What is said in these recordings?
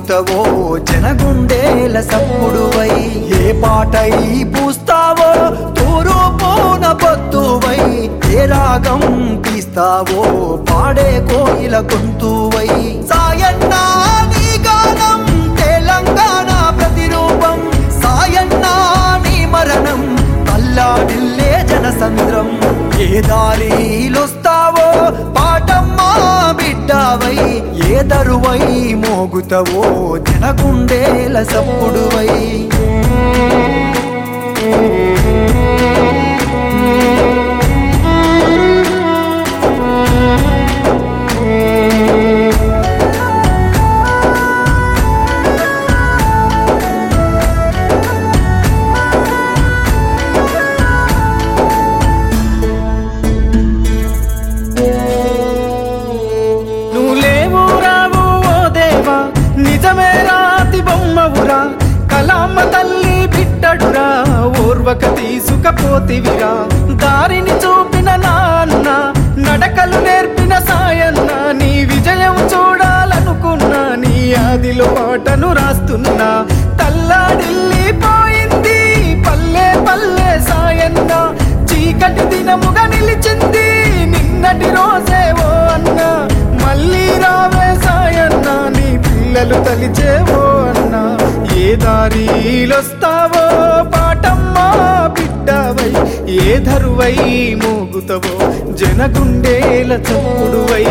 మోగుతవో జనగుండేల సప్పుడువై ఏ పాటై పూస్తావో తూరు పోన పొత్తువై ఏ రాగం తీస్తావో పాడే కోయిల గొంతువై సాయన్నా నీ గానం తెలంగాణ ప్రతిరూపం సాయన్నా నీ మరణం అల్లాడిల్లే జనసంద్రం ఏ దారిలొస్తావో పాటమ్మా బిడ్డవై ఏ దరువై మోగుతవో జనగుండేల సప్పుడువై నువ్వు లేవు రావు ఓ దేవా నిజమే రాతి బొమ్మవురా కలామ్మ తల్లి బిడ్డడురా ఓర్వక తీసుకపోతివిరా దారిని చూపిన నాన్న నడకలు నేర్పిన సాయన్న నీ విజయం చూడాలనుకున్నా నీ ఆదిలో పాటను రాస్తున్నా తల్లాడిల్లి పోయింది పల్లె పల్లె సాయన్న చీకటి దినముగా నిలిచింది నిన్నటి రోజే ఓ అన్న మళ్ళీ రావే సాయన్న నీ పిల్లలు తలిచేవో అన్న ఏ దారిలొస్తావో పాటమ్మా బిడ్డవై ఏ ధరువై మోగుతవో జనగుండేల చప్పుడువై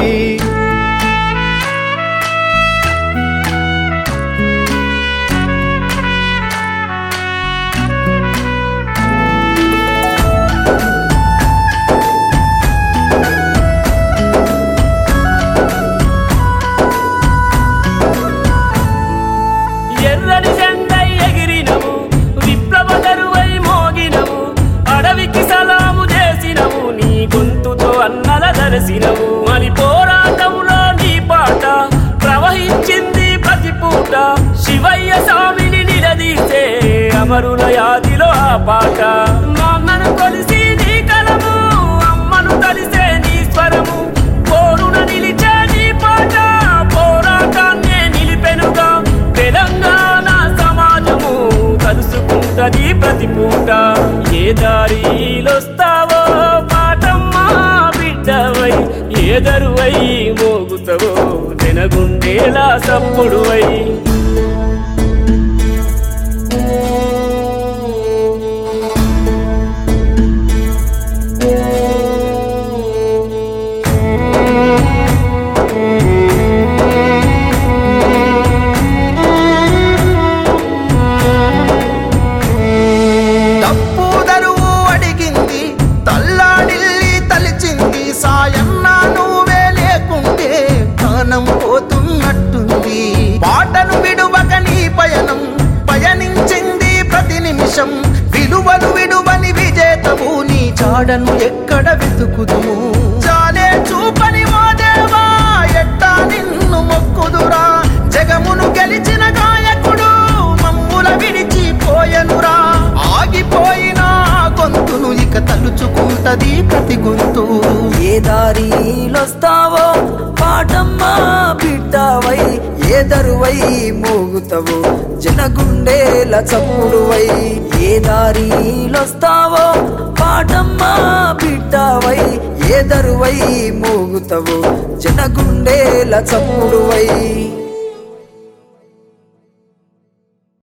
ఎర్రని జెండై ఎగిరినము విప్లవ దరువై మోగినము అడవికి సలాము చేసినము నీ గొంతుతో అన్నల దరసినము అని పోరాటంలో నీ పాట ప్రవహించింది ప్రతి పూట శివయ్య స్వామిని నిలదీసే అమరుల యాదిలో ఆ పాట నాన్నను కొలిసి నీ కలము అమ్మను కలిసే నీ స్వరము పోరున నిలిచే నీ పాట పోరాటాన్నే నిలిపెనుగా తెలంగాణ సమాజము కలుసుకుంటది ప్రతి పూట ఏ దారిలొస్తావో పాటమ్మా బిడ్డవై ఏ దరువై మోగుతావో తెనగుండేలా సప్పుడువై తప్పు దరువు అడిగింది తల్లాడిల్లి తలిచింది సాయన్న నువ్వే లేకుంటే ప్రాణం పోతున్నట్టుంది పాటను విడువక నీ పయనం పయనించింది ప్రతి నిమిషం విలువలు విడువని విజేతము నీ చాడను ఎక్కడ వెతుకుదుము చాలే చూపని మా దేవా ఎట్టా నిన్ను మొక్కుదురా జగమును గెలిచిన గాయకుడు మమ్ముల విడిచిపోయనురా ఆగిపోయిన ఆ గొంతును ఇక తలుచుకుంటది ప్రతి గొంతు ఏ దారిలొస్తావో పాటమ్మా బిడ్డవై ఏ దరువై మోగుతావో జనగుండేల చప్పుడువై ఏ దారిలొస్తావో పాటమ్మా బిడ్డవై ఏ దరువై మోగుతావో జనగుండేల చప్పుడువై